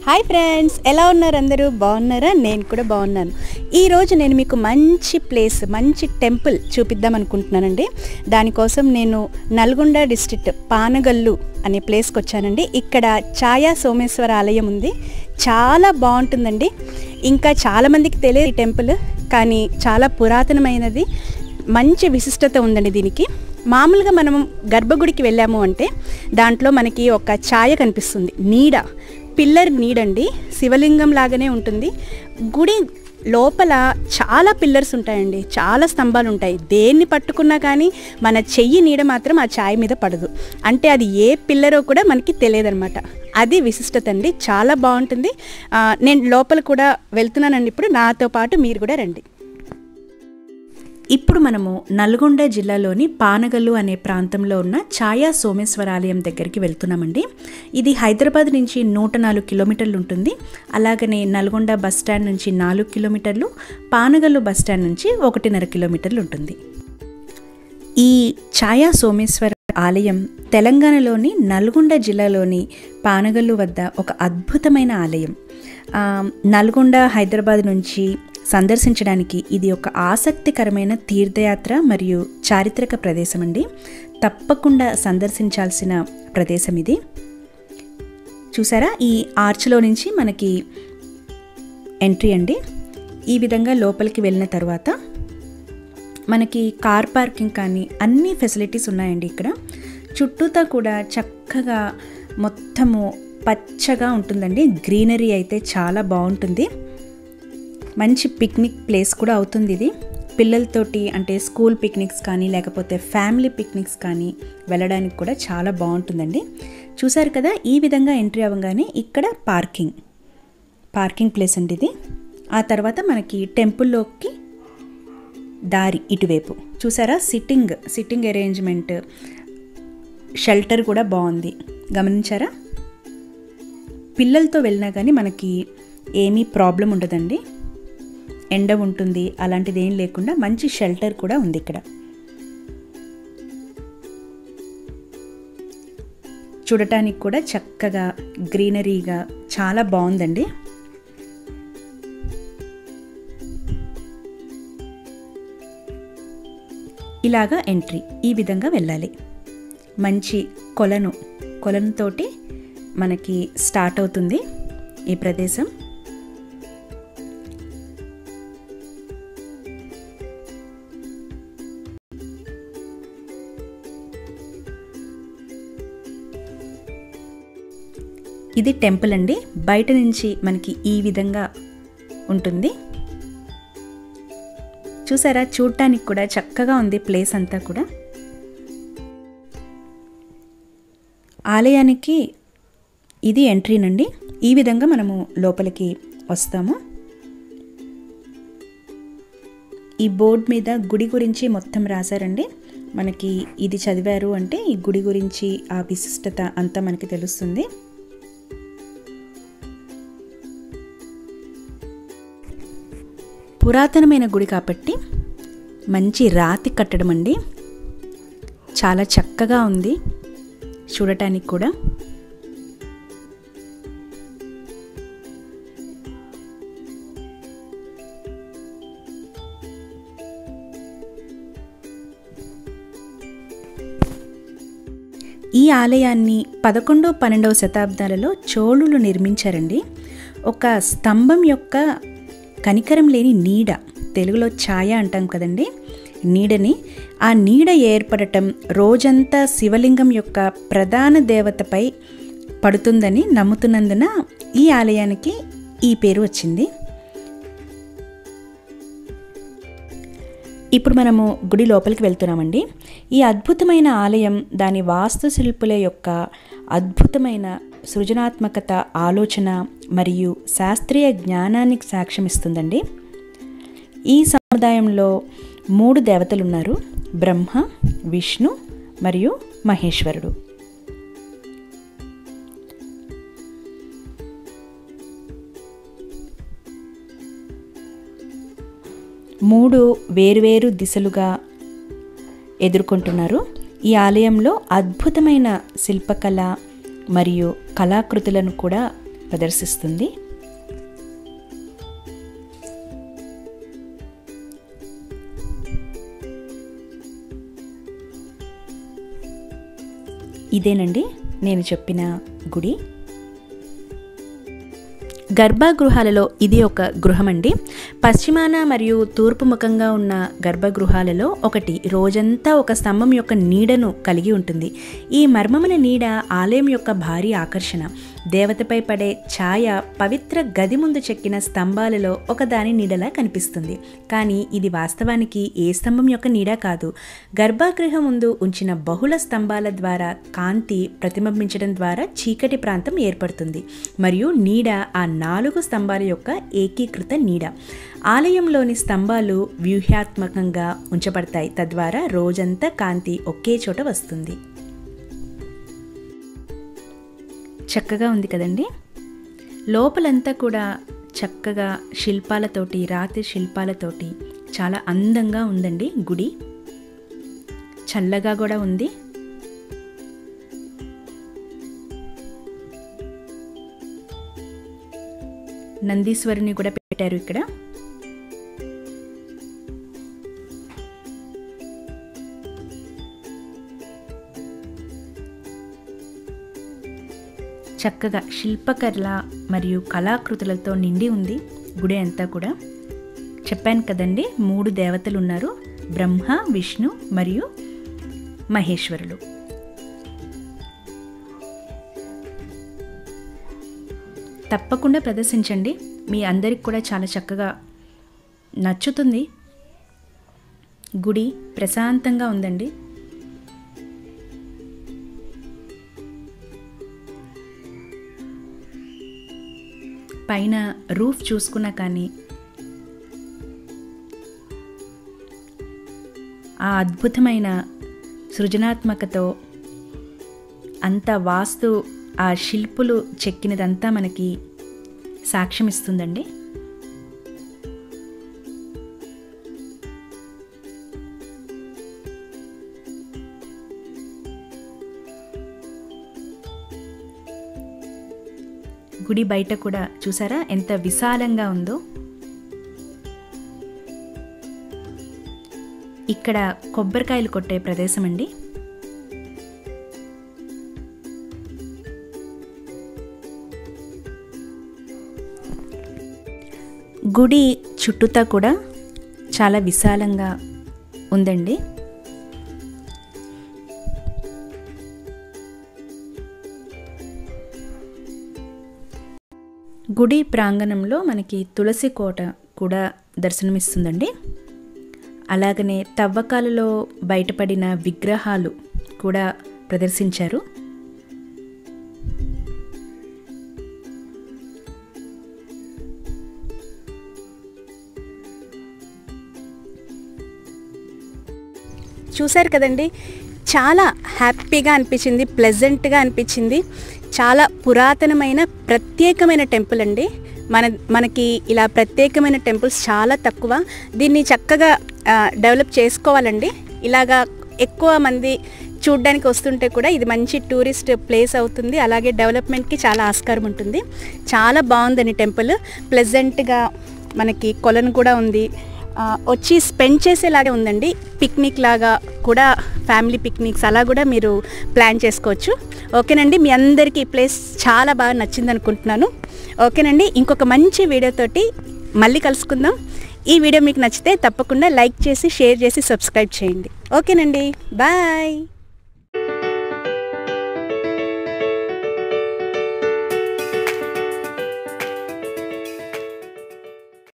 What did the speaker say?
hi friends ఎలా ఉన్నారు అందరూ బాగున్నారా నేను కూడా బాగున్నాను ఈరోజు నేను మీకు మంచి ప్లేస్ మంచి టెంపుల్ చూపిద్దాం అనుకుంటున్నానండి దానికోసం నేను నల్గొండ డిస్ట్రిక్ట్ పానగల్లు అనే ప్లేస్కి వచ్చానండి ఇక్కడ ఛాయా సోమేశ్వర ఆలయం ఉంది చాలా బాగుంటుందండి ఇంకా చాలామందికి తెలియదు ఈ టెంపుల్ కానీ చాలా పురాతనమైనది మంచి విశిష్టత ఉందండి దీనికి మామూలుగా మనం గర్భగుడికి వెళ్ళాము అంటే దాంట్లో మనకి ఒక ఛాయ కనిపిస్తుంది నీడ పిల్లర్ నీడండి శివలింగం లాగానే ఉంటుంది గుడి లోపల చాలా పిల్లర్స్ ఉంటాయండి చాలా స్తంభాలు ఉంటాయి దేన్ని పట్టుకున్నా కానీ మన చెయ్యి నీడ మాత్రం ఆ ఛాయ్ మీద పడదు అంటే అది ఏ పిల్లరో కూడా మనకి తెలియదన్నమాట అది విశిష్టత అండి చాలా బాగుంటుంది ఆ, నేను లోపల కూడా వెళ్తున్నానండి ఇప్పుడు నాతో పాటు మీరు కూడా రండి ఇప్పుడు మనము నల్గొండ జిల్లాలోని పానగల్లు అనే ప్రాంతంలో ఉన్న ఛాయా సోమేశ్వర ఆలయం దగ్గరికి వెళ్తున్నామండి ఇది హైదరాబాద్ నుంచి నూట నాలుగు కిలోమీటర్లు ఉంటుంది అలాగనే నల్గొండ బస్ స్టాండ్ నుంచి నాలుగు కిలోమీటర్లు పానగల్లు బస్ స్టాండ్ నుంచి ఒకటిన్నర కిలోమీటర్లు ఉంటుంది ఈ ఛాయా సోమేశ్వర ఆలయం తెలంగాణలోని నల్గొండ జిల్లాలోని పానగల్లు వద్ద ఒక అద్భుతమైన ఆలయం ఆ, నల్గొండ హైదరాబాద్ నుంచి సందర్శించడానికి ఇది ఒక ఆసక్తికరమైన తీర్థయాత్ర మరియు చారిత్రక ప్రదేశం అండి తప్పకుండా సందర్శించాల్సిన ప్రదేశం ఇది చూసారా ఈ ఆర్చ్లో నుంచి మనకి ఎంట్రీ అండి ఈ విధంగా లోపలికి వెళ్ళిన తర్వాత మనకి కార్ పార్కింగ్ కానీ అన్ని ఫెసిలిటీస్ ఉన్నాయండి ఇక్కడ చుట్టూతా కూడా చక్కగా మొత్తము పచ్చగా ఉంటుందండి గ్రీనరీ అయితే చాలా బాగుంటుంది మంచి పిక్నిక్ ప్లేస్ కూడా అవుతుంది ఇది పిల్లలతోటి అంటే స్కూల్ పిక్నిక్స్ కానీ లేకపోతే ఫ్యామిలీ పిక్నిక్స్ కానీ వెళ్ళడానికి కూడా చాలా బాగుంటుందండి చూసారు కదా ఈ విధంగా ఎంట్రీ అవ్వగానే ఇక్కడ పార్కింగ్ పార్కింగ్ ప్లేస్ అండి ఇది ఆ తర్వాత మనకి టెంపుల్లోకి దారి ఇటువైపు చూసారా సిట్టింగ్ సిట్టింగ్ అరేంజ్మెంట్ షెల్టర్ కూడా బాగుంది గమనించారా పిల్లలతో వెళ్ళినా కానీ మనకి ఏమీ ప్రాబ్లం ఉండదండి ఎండ ఉంటుంది అలాంటిది ఏం లేకుండా మంచి షెల్టర్ కూడా ఉంది ఇక్కడ చూడటానికి కూడా చక్కగా గ్రీనరీగా చాలా బాగుందండి ఇలాగా ఎంట్రీ ఈ విధంగా వెళ్ళాలి మంచి కొలను కొలనుతోటి మనకి స్టార్ట్ అవుతుంది ఈ ప్రదేశం ఇది టెంపుల్ అండి బయట నుంచి మనకి ఈ విధంగా ఉంటుంది చూసారా చూడటానికి కూడా చక్కగా ఉంది ప్లేస్ అంతా కూడా ఆలయానికి ఇది ఎంట్రీనండి ఈ విధంగా మనము లోపలికి వస్తాము ఈ బోర్డ్ మీద గుడి గురించి మొత్తం రాశారండి మనకి ఇది చదివారు అంటే ఈ గుడి గురించి ఆ విశిష్టత అంతా మనకి తెలుస్తుంది పురాతనమైన గుడి కాబట్టి మంచి రాతి కట్టడం అండి చాలా చక్కగా ఉంది చూడటానికి కూడా ఈ ఆలయాన్ని పదకొండో పన్నెండవ శతాబ్దాలలో చోళులు నిర్మించారండి ఒక స్తంభం యొక్క కనికరం లేని నీడ తెలుగులో ఛాయ అంటాం కదండి నీడని ఆ నీడ ఏర్పడటం రోజంతా శివలింగం యొక్క ప్రధాన దేవతపై పడుతుందని నమ్ముతున్నందున ఈ ఆలయానికి ఈ పేరు వచ్చింది ఇప్పుడు మనము గుడి లోపలికి వెళ్తున్నామండి ఈ అద్భుతమైన ఆలయం దాని వాస్తుశిల్పుల యొక్క అద్భుతమైన సృజనాత్మకత ఆలోచన మరియు శాస్త్రీయ జ్ఞానానికి సాక్ష్యమిస్తుందండి ఈ సముదాయంలో మూడు దేవతలు ఉన్నారు బ్రహ్మ విష్ణు మరియు మహేశ్వరుడు మూడు వేరువేరు దిశలుగా ఎదుర్కొంటున్నారు ఈ ఆలయంలో అద్భుతమైన శిల్పకళ మరియు కళాకృతులను కూడా ప్రదర్శిస్తుంది ఇదేనండి నేను చెప్పిన గుడి గర్భగృహాలలో ఇది ఒక గృహం అండి పశ్చిమాన మరియు తూర్పు ముఖంగా ఉన్న గర్భగృహాలలో ఒకటి రోజంతా ఒక స్తంభం యొక్క నీడను కలిగి ఉంటుంది ఈ మర్మమైన నీడ ఆలయం యొక్క భారీ ఆకర్షణ దేవతపై పడే ఛాయ పవిత్ర గది ముందు చెక్కిన స్తంభాలలో ఒకదాని నీడలా కనిపిస్తుంది కానీ ఇది వాస్తవానికి ఏ స్తంభం యొక్క నీడ కాదు గర్భగృహం ముందు ఉంచిన బహుళ స్తంభాల ద్వారా కాంతి ప్రతిబింబించడం ద్వారా చీకటి ప్రాంతం ఏర్పడుతుంది మరియు నీడ ఆ నాలుగు స్తంభాల యొక్క ఏకీకృత నీడ ఆలయంలోని స్తంభాలు వ్యూహాత్మకంగా ఉంచబడతాయి తద్వారా రోజంతా కాంతి ఒకే చోట వస్తుంది చక్కగా ఉంది కదండి లోపలంతా కూడా చక్కగా శిల్పాలతోటి రాతి శిల్పాలతోటి చాలా అందంగా ఉందండి గుడి చల్లగా కూడా ఉంది నందీశ్వరుని కూడా పెట్టారు ఇక్కడ చక్కగా శిల్పకళ మరియు కళాకృతులతో నిండి ఉంది గుడి అంతా కూడా చెప్పాను కదండి మూడు దేవతలు ఉన్నారు బ్రహ్మ విష్ణు మరియు మహేశ్వరులు తప్పకుండా ప్రదర్శించండి మీ అందరికి కూడా చాలా చక్కగా నచ్చుతుంది గుడి ప్రశాంతంగా ఉందండి పైన రూఫ్ చూసుకున్నా కానీ ఆ అద్భుతమైన సృజనాత్మకతో అంత వాస్తు ఆ శిల్పులు చెక్కినదంతా మనకి సాక్ష్యం ఇస్తుందండి గుడి బయట కూడా చూసారా ఎంత విశాలంగా ఉందో ఇక్కడ కొబ్బరికాయలు కొట్టే ప్రదేశం అండి గుడి చుట్టూతా కూడా చాలా విశాలంగా ఉందండి గుడి ప్రాంగణంలో మనకి తులసి కోట కూడా దర్శనమిస్తుందండి అలాగనే తవ్వకాలలో బయటపడిన విగ్రహాలు కూడా ప్రదర్శించారు చూశారు కదండి చాలా హ్యాపీగా అనిపించింది ప్లెజెంట్గా అనిపించింది చాలా పురాతనమైన ప్రత్యేకమైన టెంపుల్ అండి మన మనకి ఇలా ప్రత్యేకమైన టెంపుల్స్ చాలా తక్కువ దీన్ని చక్కగా ఆ, డెవలప్ చేసుకోవాలండి ఇలాగా ఎక్కువ మంది చూడ్డానికి వస్తుంటే కూడా ఇది మంచి టూరిస్ట్ ప్లేస్ అవుతుంది అలాగే డెవలప్మెంట్కి చాలా ఆస్కారం ఉంటుంది చాలా బాగుందండి టెంపుల్ ప్లెజెంట్గా మనకి కొలను కూడా ఉంది ఆ, వచ్చి స్పెండ్ చేసేలాగే ఉందండి పిక్నిక్ లాగా కూడా ఫ్యామిలీ పిక్నిక్స్ అలా కూడా మీరు ప్లాన్ చేసుకోవచ్చు ఓకేనండి మీ అందరికీ ఈ ప్లేస్ చాలా బాగా నచ్చింది అనుకుంటున్నాను ఓకేనండి ఇంకొక మంచి వీడియోతోటి మళ్ళీ కలుసుకుందాం ఈ వీడియో మీకు నచ్చితే తప్పకుండా లైక్ చేసి షేర్ చేసి సబ్స్క్రైబ్ చేయండి ఓకేనండి బాయ్